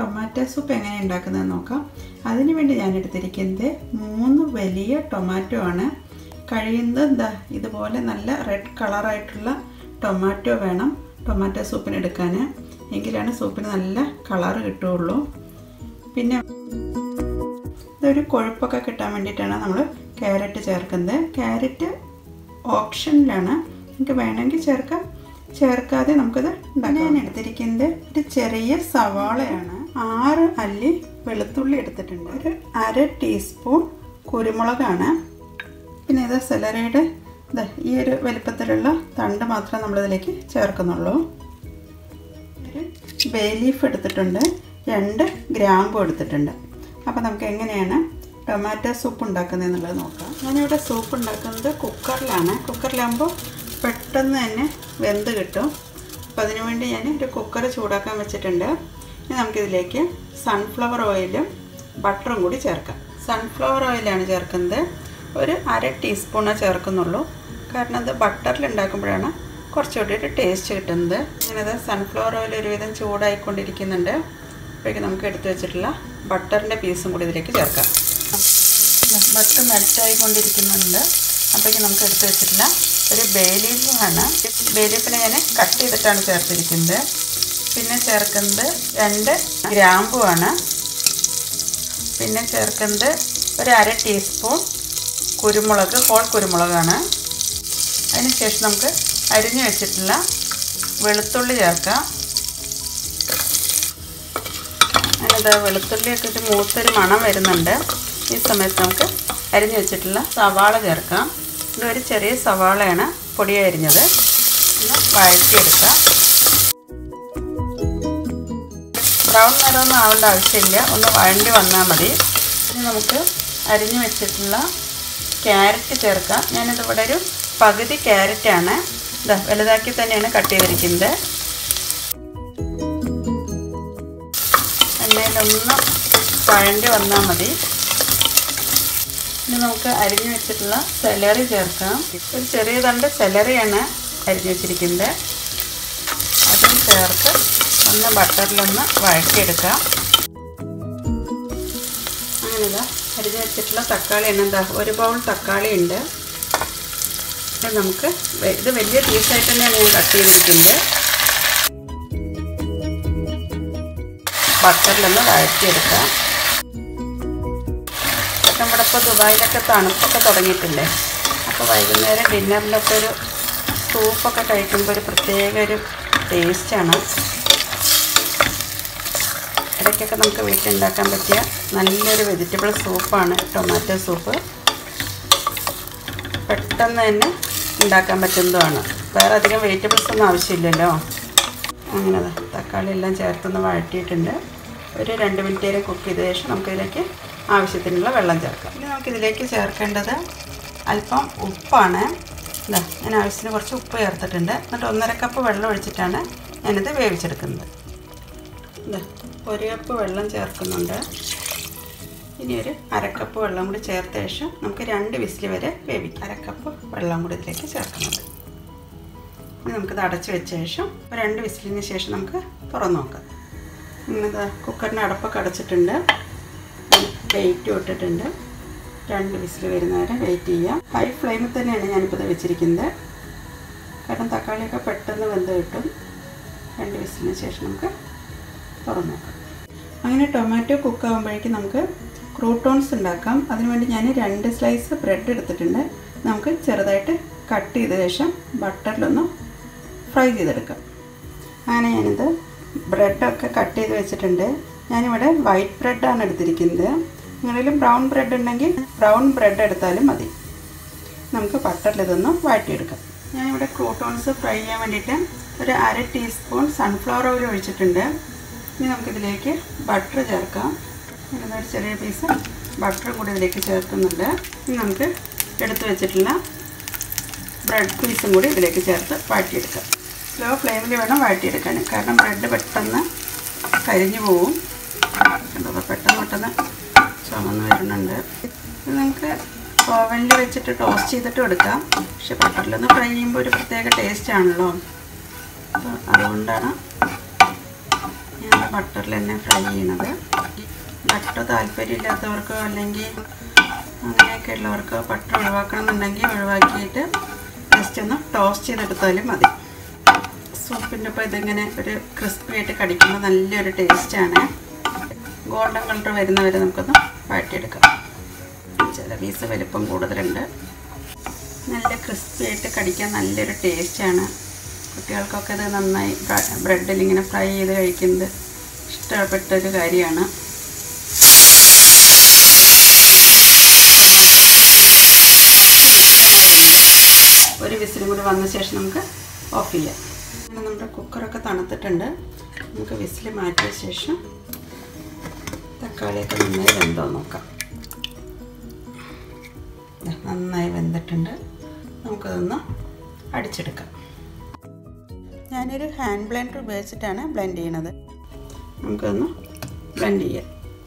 tomato soup എങ്ങനെ ഉണ്ടാക്കുന്നത് നോക്കാം അതിന് വേണ്ടി ഞാൻ എടുത്തിരിക്കുന്നത് മൂന്ന് വലിയ ടൊമാറ്റോ ആണ് കഴിയുന്നത് എന്താ ഇതുപോലെ നല്ല റെഡ് കളറായിട്ടുള്ള ടൊമാറ്റോ വേണം ടൊമാറ്റോ സൂപ്പിന് എടുക്കാൻ എങ്കിലാണ് സൂപ്പിന് നല്ല കളറ് കിട്ടുകയുള്ളൂ പിന്നെ ഇതൊരു കൊഴുപ്പൊക്കെ കിട്ടാൻ വേണ്ടിയിട്ടാണ് നമ്മൾ ക്യാരറ്റ് ചേർക്കുന്നത് ക്യാരറ്റ് ഓപ്ഷനിലാണ് നമുക്ക് വേണമെങ്കിൽ ചേർക്കാം ചേർക്കാതെ നമുക്കിത് ഉണ്ടാക്കാം ഞാൻ എടുത്തിരിക്കുന്നത് ഒരു ചെറിയ സവാളയാണ് ആറ് അല്ലി വെളുത്തുള്ളി എടുത്തിട്ടുണ്ട് ഒരു അര ടീസ്പൂൺ കുരുമുളകാണ് പിന്നെ ഇത് സെലറിയുടെ ഇത് ഈ ഒരു വലിപ്പത്തിലുള്ള തണ്ട് മാത്രമേ നമ്മളിതിലേക്ക് ചേർക്കുന്നുള്ളൂ ഒരു ബേ ലീഫ് എടുത്തിട്ടുണ്ട് രണ്ട് ഗ്രാമ്പും എടുത്തിട്ടുണ്ട് അപ്പോൾ നമുക്ക് എങ്ങനെയാണ് ടൊമാറ്റോ സൂപ്പ് ഉണ്ടാക്കുന്നത് എന്നുള്ളത് നോക്കാം ഞാനിവിടെ സൂപ്പ് ഉണ്ടാക്കുന്നത് കുക്കറിലാണ് കുക്കറിലാകുമ്പോൾ പെട്ടെന്ന് തന്നെ വെന്ത് കിട്ടും അപ്പോൾ അതിനുവേണ്ടി ഞാൻ ഒരു കുക്കർ ചൂടാക്കാൻ വെച്ചിട്ടുണ്ട് ഇനി നമുക്കിതിലേക്ക് സൺഫ്ലവർ ഓയിലും ബട്ടറും കൂടി ചേർക്കാം സൺഫ്ലവർ ഓയിലാണ് ചേർക്കുന്നത് ഒരു അര ടീസ്പൂണേ ചേർക്കുന്നുള്ളൂ കാരണം അത് ബട്ടറിൽ ഉണ്ടാക്കുമ്പോഴാണ് കുറച്ചുകൂടി ഒരു ടേസ്റ്റ് കിട്ടുന്നത് ഇങ്ങനെ സൺഫ്ലവർ ഓയിൽ ഒരുവിധം ചൂടായിക്കൊണ്ടിരിക്കുന്നുണ്ട് അപ്പോഴേക്കും നമുക്ക് എടുത്തു വെച്ചിട്ടുള്ള ബട്ടറിൻ്റെ പീസും കൂടി ഇതിലേക്ക് ചേർക്കാം ബട്ടർ മെൽറ്റായിക്കൊണ്ടിരിക്കുന്നുണ്ട് അപ്പോഴേക്കും നമുക്ക് എടുത്തു വെച്ചിട്ടുള്ള ഒരു ബേ ലീഫാണ് ബേ ലീഫിനെ ഞാൻ കട്ട് ചെയ്തിട്ടാണ് ചേർത്തിരിക്കുന്നത് പിന്നെ ചേർക്കുന്നത് രണ്ട് ഗ്രാമ്പുമാണ് പിന്നെ ചേർക്കുന്നത് ഒരു അര ടീസ്പൂൺ കുരുമുളക് ഹോൾ കുരുമുളകാണ് അതിനുശേഷം നമുക്ക് അരിഞ്ഞു വെച്ചിട്ടുള്ള വെളുത്തുള്ളി ചേർക്കാം ഞാനിത് വെളുത്തുള്ളിയൊക്കെ ഒരു മൂത്തൊരു മണം വരുന്നുണ്ട് ഈ സമയത്ത് നമുക്ക് അരിഞ്ഞു വെച്ചിട്ടുള്ള സവാള ചേർക്കാം ഇത് ഒരു ചെറിയ സവാളയാണ് പൊടി അരിഞ്ഞത് ഒന്ന് വഴറ്റിയെടുക്കാം ബ്രൗൺ നിറമൊന്നും ആവേണ്ട ആവശ്യമില്ല ഒന്ന് വഴണ്ടി വന്നാൽ മതി ഇനി നമുക്ക് അരിഞ്ഞു വെച്ചിട്ടുള്ള ക്യാരറ്റ് ചേർക്കാം ഞാനിതിവിടെ ഒരു പകുതി ക്യാരറ്റാണ് ഇതാ വലുതാക്കി തന്നെയാണ് കട്ട് ചെയ്തിരിക്കുന്നത് എണ്ണയിലൊന്ന് വഴണ്ടി വന്നാൽ മതി ഇനി നമുക്ക് അരിഞ്ഞു വെച്ചിട്ടുള്ള സെലറി ചേർക്കാം ഒരു ചെറിയ തണ്ട് സെലറിയാണ് അരിഞ്ഞു വെച്ചിരിക്കുന്നത് അതും ചേർത്ത് ഒന്ന് ബട്ടറിലൊന്ന് വഴറ്റിയെടുക്കാം അങ്ങനെ ഇതാ അരിഞ്ഞു വെച്ചിട്ടുള്ള തക്കാളി എന്താ ഒരു ബൗൾ തക്കാളി ഉണ്ട് ഇത് നമുക്ക് ഇത് വലിയ പീസായിട്ട് തന്നെയാണ് ഞാൻ കട്ട് ചെയ്തിരിക്കുന്നത് ബട്ടറിലൊന്ന് വഴറ്റിയെടുക്കാം നമ്മുടെ ഇപ്പോൾ ദുബായിലൊക്കെ തണുപ്പൊക്കെ തുടങ്ങിയിട്ടില്ലേ അപ്പോൾ വൈകുന്നേരം ഡിന്നറിലൊക്കെ ഒരു സൂപ്പൊക്കെ കഴിക്കുമ്പോൾ ഒരു പ്രത്യേക ഒരു ടേസ്റ്റാണ് ഇടയ്ക്കൊക്കെ നമുക്ക് വീട്ടിലുണ്ടാക്കാൻ പറ്റിയ നല്ലൊരു വെജിറ്റബിൾ സൂപ്പാണ് ടൊമാറ്റോ സൂപ്പ് പെട്ടെന്ന് തന്നെ ഉണ്ടാക്കാൻ പറ്റുന്നതുമാണ് വേറെ അധികം വെജിറ്റബിൾസ് ഒന്നും ആവശ്യമില്ലല്ലോ അങ്ങനെ തക്കാളി എല്ലാം ചേർത്തൊന്ന് വഴറ്റിയിട്ടുണ്ട് ഒരു രണ്ട് മിനിറ്റ് നേരം കുക്ക് ചെയ്ത ശേഷം നമുക്കിതിലേക്ക് ആവശ്യത്തിനുള്ള വെള്ളം ചേർക്കാം ഇനി നമുക്കിതിലേക്ക് ചേർക്കേണ്ടത് അല്പം ഉപ്പാണ് ഇതാ ഞാൻ ആവശ്യത്തിന് കുറച്ച് ഉപ്പ് ചേർത്തിട്ടുണ്ട് എന്നിട്ട് ഒന്നര കപ്പ് വെള്ളം ഒഴിച്ചിട്ടാണ് ഞാനിത് വേവിച്ചെടുക്കുന്നത് ഇതാ ഒരു കപ്പ് വെള്ളം ചേർക്കുന്നുണ്ട് ഇനി ഒരു അരക്കപ്പ് വെള്ളം കൂടി ചേർത്ത ശേഷം നമുക്ക് രണ്ട് വിസിൽ വരെ വേവിക്കാം അരക്കപ്പ് വെള്ളം കൂടി ഇതിലേക്ക് ചേർക്കുന്നത് ഇനി നമുക്കിത് അടച്ച് വെച്ച ശേഷം ഒരു രണ്ട് വിസിലിന് ശേഷം നമുക്ക് തുറന്നു നോക്കാം ഇങ്ങനെ കുക്കറിൻ്റെ അടപ്പൊക്കെ അടച്ചിട്ടുണ്ട് വെയിറ്റ് ഇട്ടിട്ടുണ്ട് രണ്ട് വിസിൽ വരുന്ന വരെ വെയിറ്റ് ചെയ്യാം ഹൈ ഫ്ലെയിമിൽ തന്നെയാണ് ഞാനിപ്പോൾ ഇത് വെച്ചിരിക്കുന്നത് കാരണം തക്കാളിയൊക്കെ പെട്ടെന്ന് വെന്ത് കിട്ടും രണ്ട് വിസിലിന് ശേഷം നമുക്ക് തുറന്നു നോക്കാം അങ്ങനെ ടൊമാറ്റോ കുക്ക് ആകുമ്പോഴേക്കും നമുക്ക് ക്രൂട്ടോൺസ് ഉണ്ടാക്കാം അതിനുവേണ്ടി ഞാൻ രണ്ട് സ്ലൈസ് ബ്രെഡ് എടുത്തിട്ടുണ്ട് നമുക്ക് ചെറുതായിട്ട് കട്ട് ചെയ്ത ശേഷം ബട്ടറിലൊന്ന് ഫ്രൈ ചെയ്തെടുക്കാം അങ്ങനെ ഞാനിത് ബ്രെഡൊക്കെ കട്ട് ചെയ്ത് വെച്ചിട്ടുണ്ട് ഞാനിവിടെ വൈറ്റ് ബ്രെഡാണ് എടുത്തിരിക്കുന്നത് നിങ്ങളിലും ബ്രൗൺ ബ്രെഡ് ഉണ്ടെങ്കിൽ ബ്രൗൺ ബ്രെഡ് എടുത്താലും മതി നമുക്ക് ബട്ടറിൽ ഇതൊന്ന് വഴറ്റിയെടുക്കാം ഞാനിവിടെ ക്രൂട്ടോൺസ് ഫ്രൈ ചെയ്യാൻ വേണ്ടിയിട്ട് ഒരു അര ടീസ്പൂൺ സൺഫ്ലവർ ഓയിൽ ഒഴിച്ചിട്ടുണ്ട് ഇനി നമുക്കിതിലേക്ക് ബട്ടർ ചേർക്കാം ഇങ്ങനെ ഒരു ചെറിയ പീസ് ബട്ടറും കൂടി ഇതിലേക്ക് ചേർക്കുന്നുണ്ട് ഇനി നമുക്ക് എടുത്തു വെച്ചിട്ടുള്ള ബ്രെഡ് പീസും കൂടി ഇതിലേക്ക് ചേർത്ത് വഴറ്റിയെടുക്കാം സ്ലോ ഫ്ലെയിമിൽ വേണം വഴറ്റിയെടുക്കാൻ കാരണം ബ്രെഡ് പെട്ടെന്ന് കരിഞ്ഞു പോവും എന്താ പെട്ടെന്ന് പെട്ടെന്ന് ചുമന്ന് വരുന്നുണ്ട് ഇത് നമുക്ക് ഓവനിൽ വെച്ചിട്ട് ടോസ്റ്റ് ചെയ്തിട്ട് എടുക്കാം പക്ഷെ ബട്ടറിലൊന്ന് ഫ്രൈ ചെയ്യുമ്പോൾ ഒരു പ്രത്യേക ടേസ്റ്റ് ആണല്ലോ അപ്പോൾ അതുകൊണ്ടാണ് ഞാൻ ബട്ടറിൽ തന്നെ ഫ്രൈ ചെയ്യണത് ബട്ടർ താല്പര്യമില്ലാത്തവർക്കോ അല്ലെങ്കിൽ അങ്ങനെയൊക്കെ ഉള്ളവർക്ക് ബട്ടർ ഒഴിവാക്കണം എന്നുണ്ടെങ്കിൽ ഒഴിവാക്കിയിട്ട് ജസ്റ്റ് ഒന്ന് ടോസ്റ്റ് ചെയ്തെടുത്താലും മതി സൂപ്പിൻ്റെ ഒപ്പം ഇതിങ്ങനെ ഒരു ക്രിസ്പി ആയിട്ട് കടിക്കുമ്പോൾ നല്ലൊരു ടേസ്റ്റാണ് ഗോൾഡൻ കളർ വരുന്നവരെ നമുക്കൊന്ന് വാട്ടിയെടുക്കാം ചില പീസ് വലിപ്പം കൂടുതലുണ്ട് നല്ല ക്രിസ്പി ആയിട്ട് കടിക്കാൻ നല്ലൊരു ടേസ്റ്റാണ് കുട്ടികൾക്കൊക്കെ ഇത് നന്നായി ബ്രെഡിൽ ഇങ്ങനെ ഫ്രൈ ചെയ്ത് കഴിക്കുന്നത് ഇഷ്ടപ്പെട്ട ഒരു കാര്യമാണ് ഒരു വിസിലും കൂടി വന്ന ശേഷം നമുക്ക് ഓഫ് ചെയ്യാം അങ്ങനെ നമ്മുടെ കുക്കറൊക്കെ തണുത്തിട്ടുണ്ട് നമുക്ക് വിസിൽ മാറ്റിയ ശേഷം തക്കാളിയൊക്കെ നന്നായി വെന്തോ നോക്കാം നന്നായി വെന്തിട്ടുണ്ട് നമുക്കതൊന്ന് അടിച്ചെടുക്കാം ഞാനൊരു ഹാൻഡ് ബ്ലെൻഡർ ഉപയോഗിച്ചിട്ടാണ് ബ്ലെൻഡ് ചെയ്യണത് നമുക്കൊന്ന് ബ്ലെൻഡ് ചെയ്യാം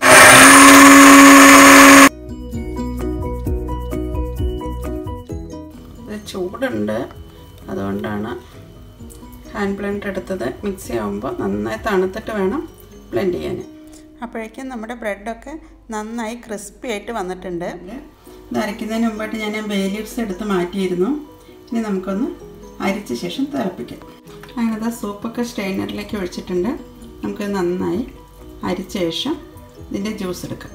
ചൂടുണ്ട് അതുകൊണ്ടാണ് ഹാൻഡ് ബ്ലെൻഡർ എടുത്തത് മിക്സി ആകുമ്പോൾ നന്നായി തണുത്തിട്ട് വേണം ബ്ലെൻഡ് ചെയ്യാൻ അപ്പോഴേക്കും നമ്മുടെ ബ്രെഡൊക്കെ നന്നായി ക്രിസ്പി ആയിട്ട് വന്നിട്ടുണ്ട് ഇത് അരയ്ക്കുന്നതിന് മുമ്പായിട്ട് ഞാൻ ബേ ലീവ്സ് എടുത്ത് മാറ്റിയിരുന്നു ഇനി നമുക്കൊന്ന് അരിച്ച ശേഷം തിളപ്പിക്കാം അങ്ങനെ സൂപ്പൊക്കെ സ്ട്രെയിനറിലേക്ക് ഒഴിച്ചിട്ടുണ്ട് നമുക്ക് നന്നായി അരിച്ച ശേഷം ഇതിൻ്റെ ജ്യൂസ് എടുക്കാം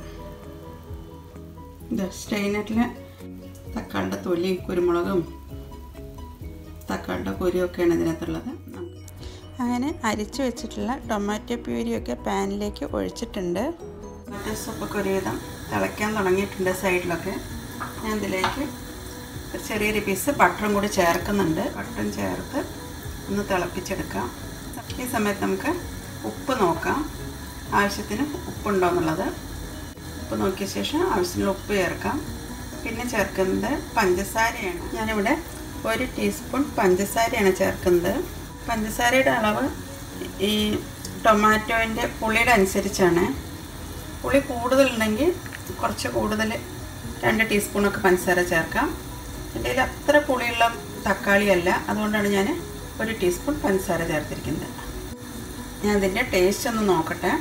ഇത് സ്ട്രെയിനറിൽ തക്കാളിയുടെ തൊലിയും കുരുമുളകും തക്കാളിയുടെ കുരുവൊക്കെയാണ് ഇതിനകത്തുള്ളത് അങ്ങനെ അരിച്ചു വെച്ചിട്ടുള്ള ടൊമാറ്റോ പ്യൂരിയൊക്കെ പാനിലേക്ക് ഒഴിച്ചിട്ടുണ്ട് ടൊമാറ്റോ സൂപ്പൊക്കെ ഒരുവിധം തിളയ്ക്കാൻ തുടങ്ങിയിട്ടുണ്ട് സൈഡിലൊക്കെ ഞാൻ ഇതിലേക്ക് ഒരു ചെറിയൊരു പീസ് ബട്ടറും കൂടി ചേർക്കുന്നുണ്ട് ബട്ടറും ചേർത്ത് ഒന്ന് തിളപ്പിച്ചെടുക്കാം ഈ സമയത്ത് നമുക്ക് ഉപ്പ് നോക്കാം ആവശ്യത്തിന് ഉപ്പുണ്ടോ എന്നുള്ളത് ഉപ്പ് നോക്കിയ ശേഷം ആവശ്യത്തിനുള്ള ഉപ്പ് ചേർക്കാം പിന്നെ ചേർക്കുന്നത് പഞ്ചസാരയാണ് ഞാനിവിടെ ഒരു ടീസ്പൂൺ പഞ്ചസാരയാണ് ചേർക്കുന്നത് പഞ്ചസാരയുടെ അളവ് ഈ ടൊമാറ്റോൻ്റെ പുളിയുടെ അനുസരിച്ചാണ് പുളി കൂടുതലുണ്ടെങ്കിൽ കുറച്ച് കൂടുതൽ രണ്ട് ടീസ്പൂണൊക്കെ പഞ്ചസാര ചേർക്കാം എൻ്റെ കയ്യിൽ അത്ര പുളിയുള്ള തക്കാളിയല്ല അതുകൊണ്ടാണ് ഞാൻ ഒരു ടീസ്പൂൺ പഞ്ചസാര ചേർത്തിരിക്കുന്നത് ഞാൻ ഇതിൻ്റെ ടേസ്റ്റ് ഒന്ന് നോക്കട്ടെ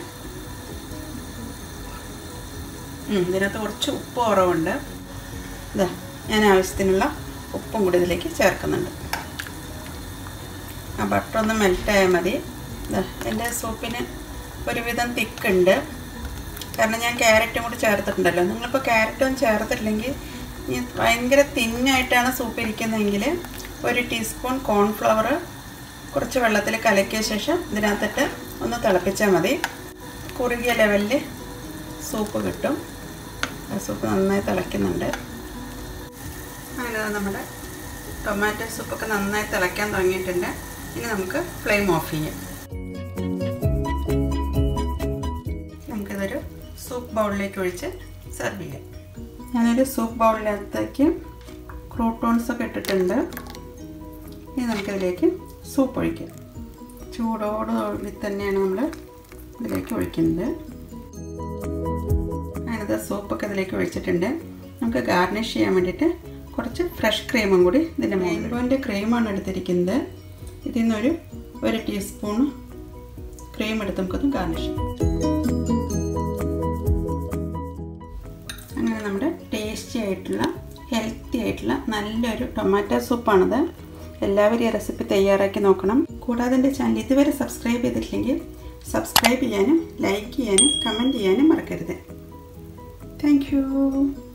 ഇതിനകത്ത് കുറച്ച് ഉപ്പ് കുറവുണ്ട് ഇതാ ഞാൻ ആവശ്യത്തിനുള്ള ഉപ്പും കൂടി ഇതിലേക്ക് ചേർക്കുന്നുണ്ട് ആ ബട്ടർ ഒന്ന് മെൽറ്റായാൽ മതി ഇതാ എൻ്റെ സൂപ്പിന് ഒരുവിധം തിക്കുണ്ട് കാരണം ഞാൻ ക്യാരറ്റും കൂടി ചേർത്തിട്ടുണ്ടല്ലോ നിങ്ങളിപ്പോൾ ക്യാരറ്റും ചേർത്തിട്ടില്ലെങ്കിൽ ഭയങ്കര തിന്നായിട്ടാണ് സൂപ്പ് ഇരിക്കുന്നതെങ്കിൽ ഒരു ടീസ്പൂൺ കോൺഫ്ലവർ കുറച്ച് വെള്ളത്തിൽ കലക്കിയ ശേഷം ഇതിനകത്തിട്ട് ഒന്ന് തിളപ്പിച്ചാൽ മതി കുറുകിയ ലെവലിൽ സൂപ്പ് കിട്ടും സൂപ്പ് നന്നായി തിളയ്ക്കുന്നുണ്ട് അങ്ങനെ നമ്മുടെ ടൊമാറ്റോ സൂപ്പൊക്കെ നന്നായി തിളയ്ക്കാൻ തുടങ്ങിയിട്ടുണ്ട് ഇനി നമുക്ക് ഫ്ലെയിം ഓഫ് ചെയ്യാം നമുക്കിതൊരു സൂപ്പ് ബൗളിലേക്ക് ഒഴിച്ച് സെർവ് ചെയ്യാം ഞാനൊരു സൂപ്പ് ബൗളിനകത്തേക്ക് ക്രൂട്ടോൺസ് ഒക്കെ ഇട്ടിട്ടുണ്ട് ഇനി നമുക്കിതിലേക്ക് സൂപ്പ് ഒഴിക്കാം ചൂടോടുകൂടി തന്നെയാണ് നമ്മൾ ഇതിലേക്ക് ഒഴിക്കുന്നത് അങ്ങനത്തെ സൂപ്പൊക്കെ ഇതിലേക്ക് ഒഴിച്ചിട്ടുണ്ട് നമുക്ക് ഗാർണിഷ് ചെയ്യാൻ വേണ്ടിയിട്ട് കുറച്ച് ഫ്രഷ് ക്രീമും കൂടി ഇതിൻ്റെ റെയിൻബോൻ്റെ ക്രീമാണ് എടുത്തിരിക്കുന്നത് ഇതിൽ നിന്നൊരു ഒരു ടീസ്പൂൺ ക്രീം എടുത്ത് നമുക്കൊന്ന് ഗാർണിഷ് ചെയ്യാം അങ്ങനെ നമ്മുടെ ടേസ്റ്റി ആയിട്ടുള്ള ഹെൽത്തി ആയിട്ടുള്ള നല്ലൊരു ടൊമാറ്റോ സൂപ്പാണിത് എല്ലാവരും ഈ റെസിപ്പി തയ്യാറാക്കി നോക്കണം കൂടാതെ എൻ്റെ ചാനൽ ഇതുവരെ സബ്സ്ക്രൈബ് ചെയ്തിട്ടില്ലെങ്കിൽ സബ്സ്ക്രൈബ് ചെയ്യാനും ലൈക്ക് ചെയ്യാനും കമൻറ്റ് ചെയ്യാനും മറക്കരുത് താങ്ക്